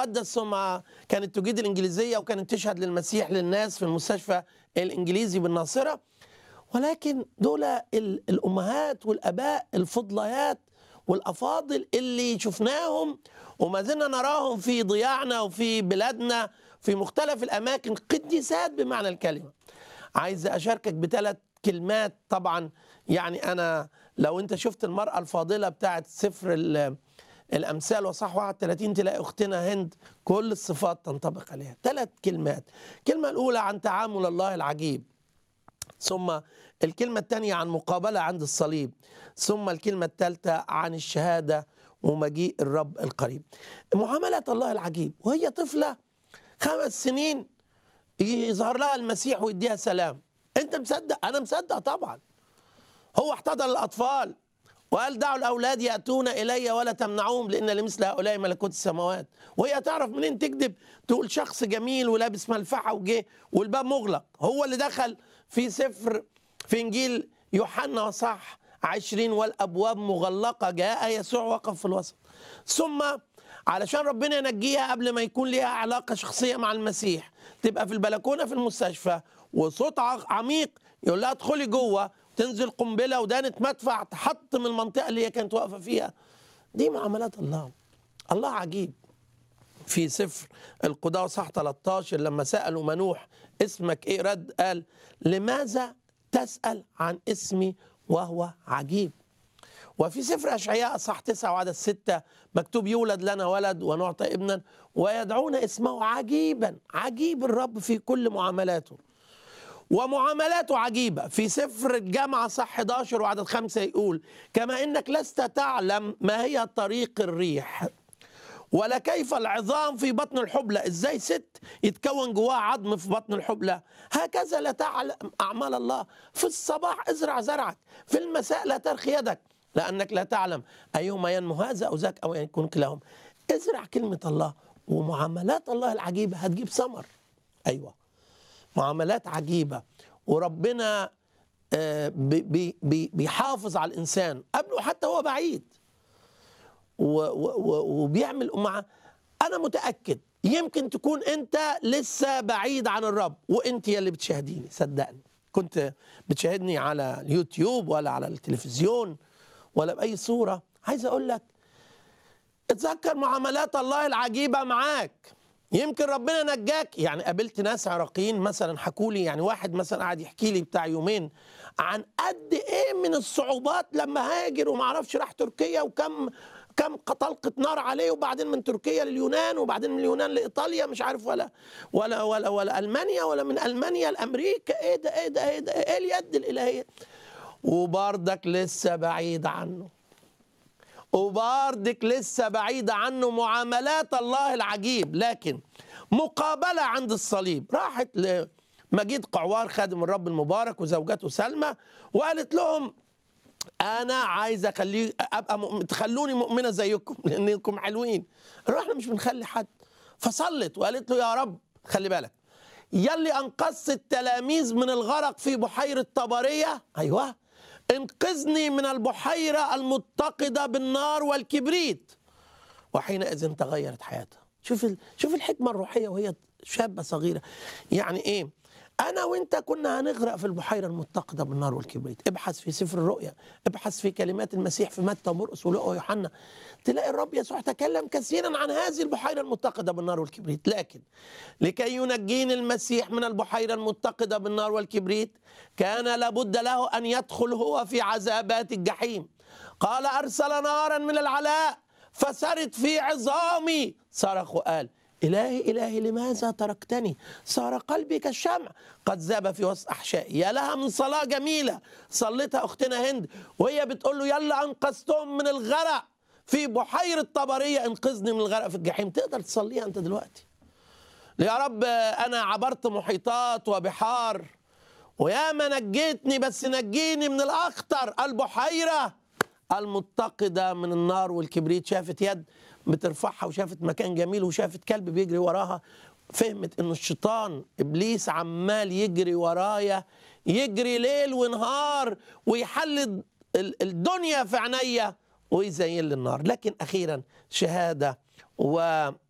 المقدس ثم كانت تجيد الانجليزيه وكانت تشهد للمسيح للناس في المستشفى الانجليزي بالناصره ولكن دول ال- الامهات والاباء الفضليات والافاضل اللي شفناهم وما زلنا نراهم في ضياعنا وفي بلادنا في مختلف الاماكن قديسات بمعنى الكلمه عايز اشاركك بثلاث كلمات طبعا يعني انا لو انت شفت المراه الفاضله بتاعت سفر ال- الامثال وصح 31 تلاقي اختنا هند كل الصفات تنطبق عليها ثلاث كلمات الكلمه الاولى عن تعامل الله العجيب ثم الكلمة الثانية عن مقابلة عند الصليب ثم الكلمة الثالثة عن الشهادة ومجيء الرب القريب معاملة الله العجيب وهي طفلة خمس سنين يظهر لها المسيح ويديها سلام انت مصدق انا مصدق طبعا هو احتضن الاطفال وقال دعوا الاولاد ياتون الي ولا تمنعوهم لان لمثل هؤلاء ملكوت السماوات وهي تعرف منين تكذب تقول شخص جميل ولابس ملفحه وجه والباب مغلق هو اللي دخل في سفر في انجيل يوحنا وصح عشرين والابواب مغلقه جاء يسوع وقف في الوسط ثم علشان ربنا ينجيها قبل ما يكون ليها علاقه شخصيه مع المسيح تبقى في البلكونه في المستشفى وصوت ع- عميق يقول لها ادخلي جوه تنزل قنبله ودانه مدفع تحط من المنطقه اللي هي كانت واقفه فيها دي معاملات الله الله عجيب في سفر القضاء صح 13 لما سألوا منوح اسمك ايه رد قال لماذا تسأل عن اسمي وهو عجيب وفي سفر أشعياء صح 9 وعدد 6 مكتوب يولد لنا ولد ونعطى ابنا ويدعون اسمه عجيبا عجيب الرب في كل معاملاته ومعاملاته عجيبة في سفر الجامعة صح 11 وعدد 5 يقول كما إنك لست تعلم ما هي طريق الريح ولا كيف العظام في بطن الحبلى ازاي ست يتكون جواها عظم في بطن الحبلى هكذا لا تعلم اعمال الله في الصباح ازرع زرعك في المساء لا ترخي يدك لانك لا تعلم ايهما ينمو هذا او ذاك او يكون كلاهما ازرع كلمه الله ومعاملات الله العجيبه هتجيب ثمر ايوه معاملات عجيبه وربنا آه، بي- بي- بي- بيحافظ على الانسان قبله حتى هو بعيد و- و- و- وبيعمل مع انا متاكد يمكن تكون انت لسه بعيد عن الرب وانت يا اللي بتشاهديني صدقني كنت بتشاهدني على اليوتيوب ولا على التلفزيون ولا باي صوره عايز اقول لك اتذكر معاملات الله العجيبه معاك يمكن ربنا نجاك يعني قابلت ناس عراقيين مثلا حكوا لي يعني واحد مثلا قاعد يحكي لي بتاع يومين عن قد ايه من الصعوبات لما هاجر وما اعرفش راح تركيا وكم كم طلقة نار عليه وبعدين من تركيا لليونان وبعدين من اليونان لايطاليا مش عارف ولا ولا ولا ولا المانيا ولا من المانيا لامريكا ايه ده ايه ده ايه ده ايه اليد الالهيه وبرضك لسه بعيد عنه وبرضك لسه بعيدة عنه معاملات الله العجيب لكن مقابلة عند الصليب راحت لمجيد قعوار خادم الرب المبارك وزوجته سلمى وقالت لهم انا عايز اخليه ابقى مؤمن تخلوني مؤمنه زيكم لانكم حلوين قالوا احنا مش بنخلي حد فصلت وقالت له يا رب خلي بالك يلي انقذت التلاميذ من الغرق في بحيره طبريه ايوه انقذني من البحيره المتقده بالنار والكبريت وحينئذ تغيرت حياتها شوف ال... شوف الحكمه الروحيه وهي شابه صغيره يعني ايه انا وانت كنا هنغرق في البحيره المتقده بالنار والكبريت ابحث في سفر الرؤيا ابحث في كلمات المسيح في متى ومرقس ولقى ويوحنا تلاقي الرب يسوع تكلم كثيرا عن هذه البحيره المتقده بالنار والكبريت لكن لكي ينجيني المسيح من البحيره المتقده بالنار والكبريت كان لابد له ان يدخل هو في عذابات الجحيم قال ارسل نارا من العلاء فسرت في عظامي صرخ وقال إلهي إلهي لماذا تركتني صار قلبي كالشمع قد ذاب في وسط أحشائي يا لها من صلاة جميلة صلتها أختنا هند وهي بتقول له يلا أنقذتهم من الغرق في بحيرة طبرية انقذني من الغرق في الجحيم تقدر تصليها أنت دلوقتي يا رب أنا عبرت محيطات وبحار ويا ما نجيتني بس نجيني من الأخطر البحيرة المتقدة من النار والكبريت شافت يد بترفعها وشافت مكان جميل وشافت كلب بيجري وراها فهمت ان الشيطان ابليس عمال يجري ورايا يجري ليل ونهار ويحلل ال- الدنيا في عينيا ويزين لي النار لكن اخيرا شهاده و